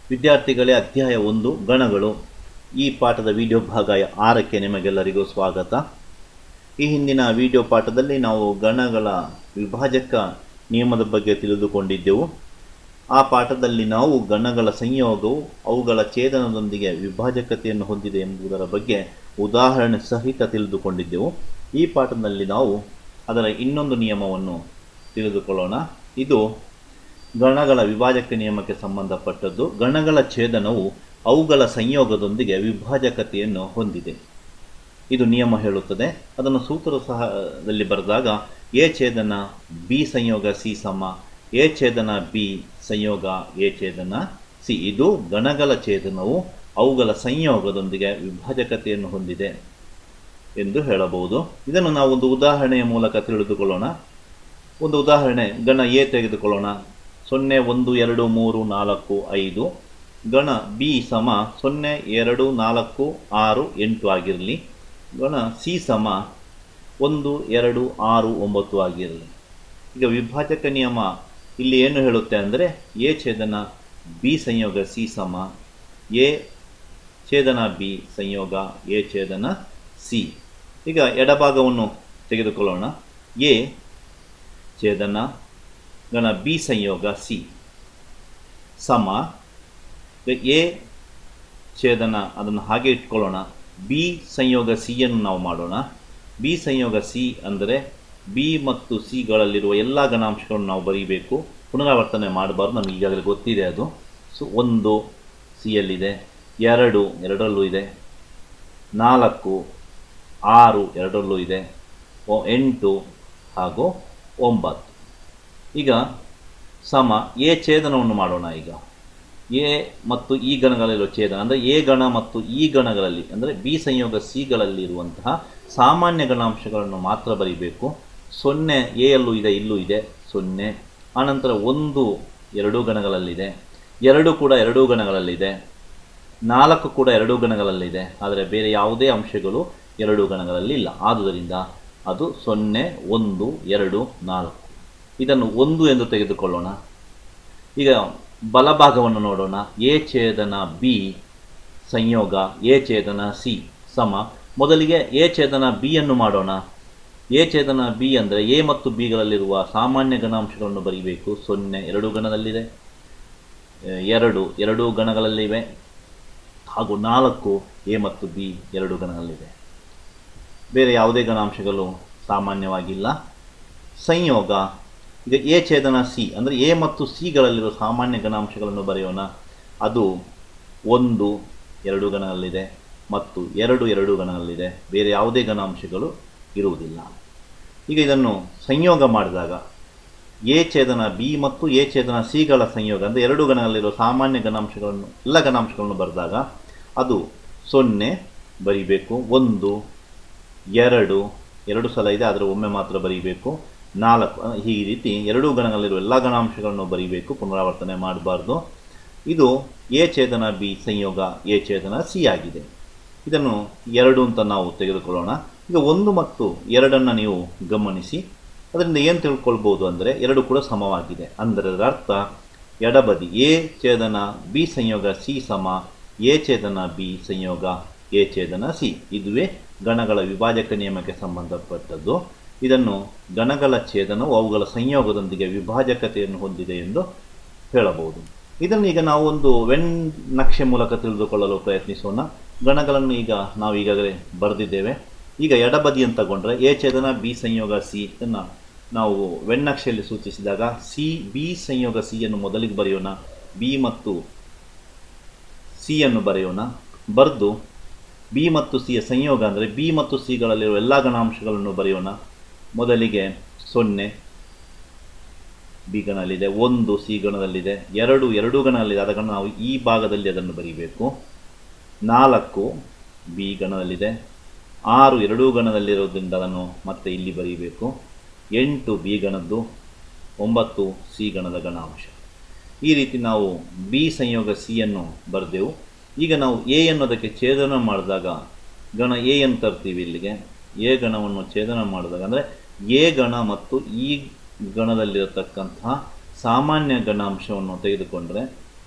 ವಿದ್ಯಾರ್ಥಿಗಳೇ ಅಧ್ಯಾಯ ಒಂದು ಗಣಗಳು ಈ ಪಾಠದ ವಿಡಿಯೋ ಭಾಗ ಆರಕ್ಕೆ ನಿಮಗೆಲ್ಲರಿಗೂ ಸ್ವಾಗತ ಈ ಹಿಂದಿನ ವಿಡಿಯೋ ಪಾಠದಲ್ಲಿ ನಾವು ಗಣಗಳ ವಿಭಾಜಕ ನಿಯಮದ ಬಗ್ಗೆ ತಿಳಿದುಕೊಂಡಿದ್ದೆವು ಆ ಪಾಠದಲ್ಲಿ ನಾವು ಗಣಗಳ ಸಂಯೋಗವು ಅವುಗಳ ಛೇದನದೊಂದಿಗೆ ವಿಭಾಜಕತೆಯನ್ನು ಹೊಂದಿದೆ ಎಂಬುದರ ಬಗ್ಗೆ ಉದಾಹರಣೆ ಸಹಿತ ತಿಳಿದುಕೊಂಡಿದ್ದೆವು ಈ ಪಾಠದಲ್ಲಿ ನಾವು ಅದರ ಇನ್ನೊಂದು ನಿಯಮವನ್ನು ತಿಳಿದುಕೊಳ್ಳೋಣ ಇದು ಗಣಗಳ ವಿಭಾಜಕ ನಿಯಮಕ್ಕೆ ಸಂಬಂಧಪಟ್ಟದ್ದು ಗಣಗಳ ಛೇದನವು ಅವುಗಳ ಸಂಯೋಗದೊಂದಿಗೆ ವಿಭಾಜಕತೆಯನ್ನು ಹೊಂದಿದೆ ಇದು ನಿಯಮ ಹೇಳುತ್ತದೆ ಅದನ್ನು ಸೂತ್ರ ಸಹದಲ್ಲಿ ಬರೆದಾಗ ಎ ಛೇದನ ಬಿ ಸಂಯೋಗ ಸಿ ಸಮ ಎ ಛೇದನ ಬಿ ಸಂಯೋಗ ಎ ಛೇದನ ಸಿ ಇದು ಗಣಗಳ ಛೇದನವು ಅವುಗಳ ಸಂಯೋಗದೊಂದಿಗೆ ವಿಭಾಜಕತೆಯನ್ನು ಹೊಂದಿದೆ ಎಂದು ಹೇಳಬಹುದು ಇದನ್ನು ನಾವು ಒಂದು ಉದಾಹರಣೆಯ ಮೂಲಕ ತಿಳಿದುಕೊಳ್ಳೋಣ ಒಂದು ಉದಾಹರಣೆ ಗಣ ಎ ತೆಗೆದುಕೊಳ್ಳೋಣ ಸೊನ್ನೆ ಒಂದು ಎರಡು ಮೂರು ನಾಲ್ಕು ಐದು ಗಣ ಬಿ ಸಮ ಸೊನ್ನೆ ಎರಡು ನಾಲ್ಕು ಆರು ಎಂಟು ಆಗಿರಲಿ ಗಣ ಸಿ ಸಮ ಒಂದು ಎರಡು ಆರು ಒಂಬತ್ತು ಆಗಿರಲಿ ಈಗ ವಿಭಾಜಕ ನಿಯಮ ಇಲ್ಲಿ ಏನು ಹೇಳುತ್ತೆ ಅಂದರೆ ಎ ಛೇದನ ಬಿ ಸಂಯೋಗ ಸಿ ಸಮ ಎ ಛೇದನ ಬಿ ಸಂಯೋಗ ಎ ಛೇದನ ಸಿ ಈಗ ಎಡಭಾಗವನ್ನು ತೆಗೆದುಕೊಳ್ಳೋಣ ಎ ಛೇದನ ಗಣ ಬಿ ಸಂಯೋಗ ಸಿ ಸಮ ಎ ಛೇದನ ಅದನ್ನು ಹಾಗೆ ಇಟ್ಕೊಳ್ಳೋಣ ಬಿ ಸಂಯೋಗ ಸಿಯನ್ನು ನಾವು ಮಾಡೋಣ ಬಿ ಸಂಯೋಗ ಸಿ ಅಂದರೆ ಬಿ ಮತ್ತು ಸಿಗಳಲ್ಲಿರುವ ಎಲ್ಲ ಗಣಾಂಶಗಳನ್ನು ನಾವು ಬರೀಬೇಕು ಪುನರಾವರ್ತನೆ ಮಾಡಬಾರ್ದು ನಮಗೆ ಈಗಾಗಲೇ ಗೊತ್ತಿದೆ ಅದು ಸೊ ಒಂದು ಸಿಯಲ್ಲಿದೆ ಎರಡು ಎರಡರಲ್ಲೂ ಇದೆ ನಾಲ್ಕು ಆರು ಎರಡರಲ್ಲೂ ಇದೆ ಎಂಟು ಹಾಗೂ ಒಂಬತ್ತು ಈಗ ಸಮ ಎ ಛೇದನವನ್ನು ಮಾಡೋಣ ಈಗ ಎ ಮತ್ತು ಈ ಗಣಗಳಲ್ಲಿರುವ ಛೇದನ ಅಂದರೆ ಎ ಗಣ ಮತ್ತು ಈ ಗಣಗಳಲ್ಲಿ ಅಂದರೆ ಬಿ ಸಂಯೋಗ ಸಿಗಳಲ್ಲಿ ಇರುವಂತಹ ಸಾಮಾನ್ಯ ಗಣಾಂಶಗಳನ್ನು ಮಾತ್ರ ಬರೀಬೇಕು ಸೊನ್ನೆ ಎ ಯಲ್ಲೂ ಇದೆ ಇಲ್ಲೂ ಇದೆ ಸೊನ್ನೆ ಆನಂತರ ಒಂದು ಎರಡೂ ಗಣಗಳಲ್ಲಿದೆ ಎರಡು ಕೂಡ ಎರಡೂ ಗಣಗಳಲ್ಲಿದೆ ನಾಲ್ಕು ಕೂಡ ಎರಡೂ ಗಣಗಳಲ್ಲಿದೆ ಆದರೆ ಬೇರೆ ಯಾವುದೇ ಅಂಶಗಳು ಎರಡು ಗಣಗಳಲ್ಲಿ ಇಲ್ಲ ಆದುದರಿಂದ ಅದು ಸೊನ್ನೆ ಒಂದು ಎರಡು ನಾಲ್ಕು ಇದನ್ನು ಒಂದು ಎಂದು ತೆಗೆದುಕೊಳ್ಳೋಣ ಈಗ ಬಲಭಾಗವನ್ನು ನೋಡೋಣ ಎ ಛೇದನ ಬಿ ಸಂಯೋಗ ಎ ಛೇದನ ಸಿ ಸಮ ಮೊದಲಿಗೆ ಎ ಛೇದನ ಬಿಯನ್ನು ಮಾಡೋಣ ಎ ಛೇದನ ಬಿ ಅಂದರೆ ಎ ಮತ್ತು ಬಿಗಳಲ್ಲಿರುವ ಸಾಮಾನ್ಯ ಗಣಾಂಶಗಳನ್ನು ಬರೀಬೇಕು ಸೊನ್ನೆ ಎರಡು ಗಣದಲ್ಲಿದೆ ಎರಡು ಎರಡು ಗಣಗಳಲ್ಲಿವೆ ಹಾಗೂ ನಾಲ್ಕು ಎ ಮತ್ತು ಬಿ ಎರಡು ಗಣಗಳಲ್ಲಿದೆ ಬೇರೆ ಯಾವುದೇ ಗಣಾಂಶಗಳು ಸಾಮಾನ್ಯವಾಗಿಲ್ಲ ಸಂಯೋಗ ಈಗ ಎ ಛೇದನ ಸಿ ಅಂದರೆ ಎ ಮತ್ತು ಸಿಗಳಲ್ಲಿರುವ ಸಾಮಾನ್ಯ ಗಣಾಂಶಗಳನ್ನು ಬರೆಯೋಣ ಅದು ಒಂದು ಎರಡು ಗಣದಲ್ಲಿದೆ ಮತ್ತು ಎರಡು ಎರಡು ಗಣದಲ್ಲಿದೆ ಬೇರೆ ಯಾವುದೇ ಗಣಾಂಶಗಳು ಇರುವುದಿಲ್ಲ ಈಗ ಇದನ್ನು ಸಂಯೋಗ ಮಾಡಿದಾಗ ಎ ಛೇದನ ಬಿ ಮತ್ತು ಎ ಛೇದನ ಸಿಗಳ ಸಂಯೋಗ ಅಂದರೆ ಎರಡು ಗಣದಲ್ಲಿರುವ ಸಾಮಾನ್ಯ ಗಣಾಂಶಗಳನ್ನು ಎಲ್ಲ ಗಣಾಂಶಗಳನ್ನು ಬರೆದಾಗ ಅದು ಸೊನ್ನೆ ಬರೀಬೇಕು ಒಂದು ಎರಡು ಎರಡು ಸಲ ಇದೆ ಆದರೆ ಒಮ್ಮೆ ಮಾತ್ರ ಬರೀಬೇಕು ನಾಲ್ಕು ಈ ರೀತಿ ಎರಡೂ ಗಣಗಳಲ್ಲಿರುವ ಎಲ್ಲ ಗಣಾಂಶಗಳನ್ನು ಬರೀಬೇಕು ಪುನರಾವರ್ತನೆ ಮಾಡಬಾರ್ದು ಇದು ಎ ಛೇದನ ಬಿ ಸಂಯೋಗ ಎ ಛೇದನ ಸಿ ಆಗಿದೆ ಇದನ್ನು ಎರಡು ಅಂತ ನಾವು ತೆಗೆದುಕೊಳ್ಳೋಣ ಈಗ ಒಂದು ಮತ್ತು ಎರಡನ್ನು ನೀವು ಗಮನಿಸಿ ಅದರಿಂದ ಏನು ತಿಳ್ಕೊಳ್ಬೋದು ಅಂದರೆ ಎರಡು ಕೂಡ ಸಮವಾಗಿದೆ ಅಂದರೆ ಅದರ ಅರ್ಥ ಎಡಬದಿ ಎ ಛೇದನ ಬಿ ಸಂಯೋಗ ಸಿ ಸಮ ಎ ಛೇದನ ಬಿ ಸಂಯೋಗ ಎ ಛೇದನ ಸಿ ಇದುವೇ ಗಣಗಳ ವಿಭಾಜಕ ನಿಯಮಕ್ಕೆ ಸಂಬಂಧಪಟ್ಟದ್ದು ಇದನ್ನು ಗಣಗಳ ಛೇದನವು ಅವುಗಳ ಸಂಯೋಗದೊಂದಿಗೆ ವಿಭಾಜಕತೆಯನ್ನು ಹೊಂದಿದೆ ಎಂದು ಹೇಳಬಹುದು ಇದನ್ನು ಈಗ ನಾವು ಒಂದು ವೆನ್ ನಕ್ಷೆ ಮೂಲಕ ತಿಳಿದುಕೊಳ್ಳಲು ಪ್ರಯತ್ನಿಸೋಣ ಗಣಗಳನ್ನು ಈಗ ನಾವು ಈಗಾಗಲೇ ಬರೆದಿದ್ದೇವೆ ಈಗ ಎಡಬದಿ ಅಂತ ತಗೊಂಡ್ರೆ ಎ ಛೇದನ ಬಿ ಸಂಯೋಗ ಸಿ ಇದನ್ನು ನಾವು ವೆನ್ನಕ್ಷೆಯಲ್ಲಿ ಸೂಚಿಸಿದಾಗ ಸಿ ಬಿ ಸಂಯೋಗ ಸಿಯನ್ನು ಮೊದಲಿಗೆ ಬರೆಯೋಣ ಬಿ ಮತ್ತು ಸಿಯನ್ನು ಬರೆಯೋಣ ಬರೆದು ಬಿ ಮತ್ತು ಸಿಯ ಸಂಯೋಗ ಅಂದರೆ ಬಿ ಮತ್ತು ಸಿಗಳಲ್ಲಿರುವ ಎಲ್ಲ ಗಣಾಂಶಗಳನ್ನು ಬರೆಯೋಣ ಮೊದಲಿಗೆ ಸೊನ್ನೆ ಬಿ ಗಣದಲ್ಲಿದೆ ಒಂದು ಸಿ ಗಣದಲ್ಲಿದೆ ಎರಡು ಎರಡು ಗಣದಲ್ಲಿದೆ ಅದನ್ನು ನಾವು ಈ ಭಾಗದಲ್ಲಿ ಅದನ್ನು ಬರೀಬೇಕು ನಾಲ್ಕು ಬಿ ಗಣದಲ್ಲಿದೆ ಆರು ಎರಡೂ ಗಣದಲ್ಲಿರೋದ್ರಿಂದ ಅದನ್ನು ಮತ್ತೆ ಇಲ್ಲಿ ಬರೀಬೇಕು ಎಂಟು ಬಿ ಗಣದ್ದು ಒಂಬತ್ತು ಸಿ ಗಣದ ಗಣಾಂಶ ಈ ರೀತಿ ನಾವು ಬಿ ಸಂಯೋಗ ಸಿಯನ್ನು ಬರೆದೆವು ಈಗ ನಾವು ಎ ಅನ್ನೋದಕ್ಕೆ ಛೇದನ ಮಾಡಿದಾಗ ಗಣ ಎ ಅನ್ನು ತರ್ತೀವಿ ಇಲ್ಲಿಗೆ ಎ ಗಣವನ್ನು ಛೇದನ ಮಾಡಿದಾಗ ಅಂದರೆ ಎ ಗಣ ಮತ್ತು ಈ ಗಣದಲ್ಲಿರತಕ್ಕಂತಹ ಸಾಮಾನ್ಯ ಗಣಾಂಶವನ್ನು ತೆಗೆದುಕೊಂಡ್ರೆ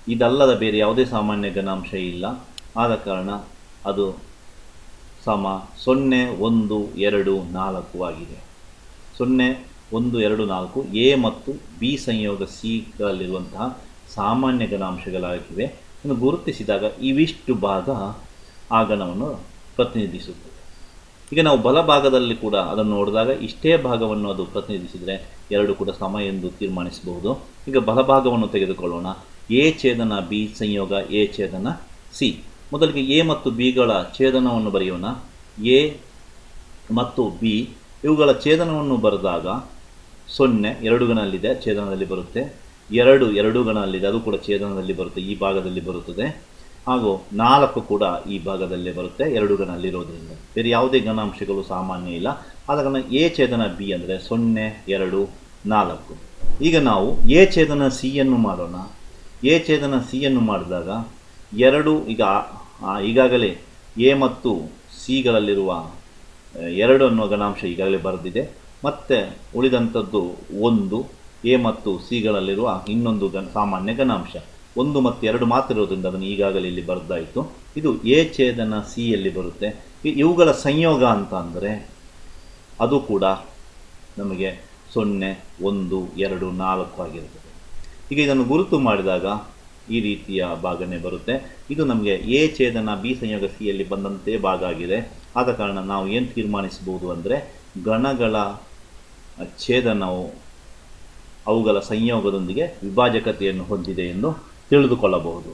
ಇದಲ್ಲದ ಬೇರೆ ಯಾವುದೇ ಸಾಮಾನ್ಯ ಘನಾಂಶ ಇಲ್ಲ ಆದ ಕಾರಣ ಅದು ಸಮ ಸೊನ್ನೆ ಒಂದು ಎರಡು ನಾಲ್ಕು ಆಗಿದೆ ಸೊನ್ನೆ ಒಂದು ಎರಡು ನಾಲ್ಕು ಎ ಮತ್ತು ಬಿ ಸಂಯೋಗ ಸಿಗಳಲ್ಲಿರುವಂತಹ ಸಾಮಾನ್ಯ ಘನಾಂಶಗಳಾಗಿವೆ ಇನ್ನು ಗುರುತಿಸಿದಾಗ ಇವಿಷ್ಟು ಭಾಗ ಆ ಗಣವನ್ನು ಪ್ರತಿನಿಧಿಸುತ್ತದೆ ಈಗ ನಾವು ಬಲಭಾಗದಲ್ಲಿ ಕೂಡ ಅದನ್ನು ನೋಡಿದಾಗ ಇಷ್ಟೇ ಭಾಗವನ್ನು ಅದು ಪ್ರತಿನಿಧಿಸಿದರೆ ಎರಡು ಕೂಡ ಸಮ ಎಂದು ತೀರ್ಮಾನಿಸಬಹುದು ಈಗ ಬಲಭಾಗವನ್ನು ತೆಗೆದುಕೊಳ್ಳೋಣ ಎ ಛೇದನ ಬಿ ಸಂಯೋಗ ಎ ಛೇದನ ಸಿ ಮೊದಲಿಗೆ ಎ ಮತ್ತು ಬಿಗಳ ಛೇದನವನ್ನು ಬರೆಯೋಣ ಎ ಮತ್ತು ಬಿ ಇವುಗಳ ಛೇದನವನ್ನು ಬರೆದಾಗ ಸೊನ್ನೆ ಎರಡು ಗಣಲ್ಲಿದೆ ಛೇದನದಲ್ಲಿ ಬರುತ್ತೆ ಎರಡು ಎರಡು ಗಣಲ್ಲಿದೆ ಅದು ಕೂಡ ಛೇದನದಲ್ಲಿ ಬರುತ್ತೆ ಈ ಭಾಗದಲ್ಲಿ ಬರುತ್ತದೆ ಹಾಗೂ ನಾಲ್ಕು ಕೂಡ ಈ ಭಾಗದಲ್ಲೇ ಬರುತ್ತೆ ಎರಡು ಗಣಲ್ಲಿರೋದ್ರಿಂದ ಬೇರೆ ಯಾವುದೇ ಗಣಾಂಶಗಳು ಸಾಮಾನ್ಯ ಇಲ್ಲ ಆದ ಕಾರಣ ಎ ಛೇದನ ಬಿ ಅಂದರೆ ಸೊನ್ನೆ ಎರಡು ನಾಲ್ಕು ಈಗ ನಾವು ಎ ಛೇದನ ಸಿಯನ್ನು ಮಾಡೋಣ ಎ ಛೇದನ ಸಿಯನ್ನು ಮಾಡಿದಾಗ ಎರಡು ಈಗ ಆ, ಈಗಾಗಲೇ ಎ ಮತ್ತು ಸಿಗಳಲ್ಲಿರುವ ಆ, ಎರಡು ಅನ್ನುವ ಗಣಾಂಶ ಈಗಾಗಲೇ ಬರೆದಿದೆ ಮತ್ತು ಉಳಿದಂಥದ್ದು ಒಂದು ಎ ಮತ್ತು ಸಿಗಳಲ್ಲಿರುವ ಇನ್ನೊಂದು ಗಣ ಸಾಮಾನ್ಯ ಗಣಾಂಶ ಒಂದು ಮತ್ತು ಎರಡು ಮಾತ್ರ ಇರೋದ್ರಿಂದ ಅದನ್ನು ಈಗಾಗಲೇ ಇಲ್ಲಿ ಬರೆದಾಯಿತು ಇದು ಎ ಛೇದನ ಸಿಯಲ್ಲಿ ಬರುತ್ತೆ ಇ- ಇವುಗಳ ಸಂಯೋಗ ಅಂತ ಅಂದರೆ ಅದು ಕೂಡ ನಮಗೆ ಸೊನ್ನೆ ಒಂದು ಎರಡು ನಾಲ್ಕು ಆಗಿರುತ್ತದೆ ಈಗ ಇದನ್ನು ಗುರುತು ಮಾಡಿದಾಗ ಈ ರೀತಿಯ ಭಾಗನೇ ಬರುತ್ತೆ ಇದು ನಮಗೆ ಎ ಛೇದನ ಬಿ ಸಂಯೋಗ ಸಿಯಲ್ಲಿ ಬಂದಂತೆ ಭಾಗ ಆಗಿದೆ ಆದ ಕಾರಣ ನಾವು ಏನು ತೀರ್ಮಾನಿಸ್ಬೋದು ಅಂದರೆ ಗಣಗಳ ಛೇದನವು ಅವುಗಳ ಸಂಯೋಗದೊಂದಿಗೆ ವಿಭಾಜಕತೆಯನ್ನು ಹೊಂದಿದೆ ಎಂದು ತಿಳಿದುಕೊಳ್ಳಬಹುದು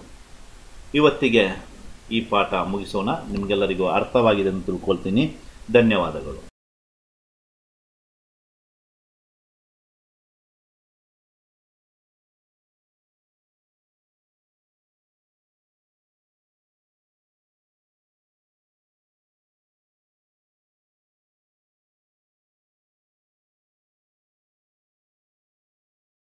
ಇವತ್ತಿಗೆ ಈ ಪಾಠ ಮುಗಿಸೋಣ ನಿಮಗೆಲ್ಲರಿಗೂ ಅರ್ಥವಾಗಿದೆ ಅಂತ ತಿಳ್ಕೊಳ್ತೀನಿ ಧನ್ಯವಾದಗಳು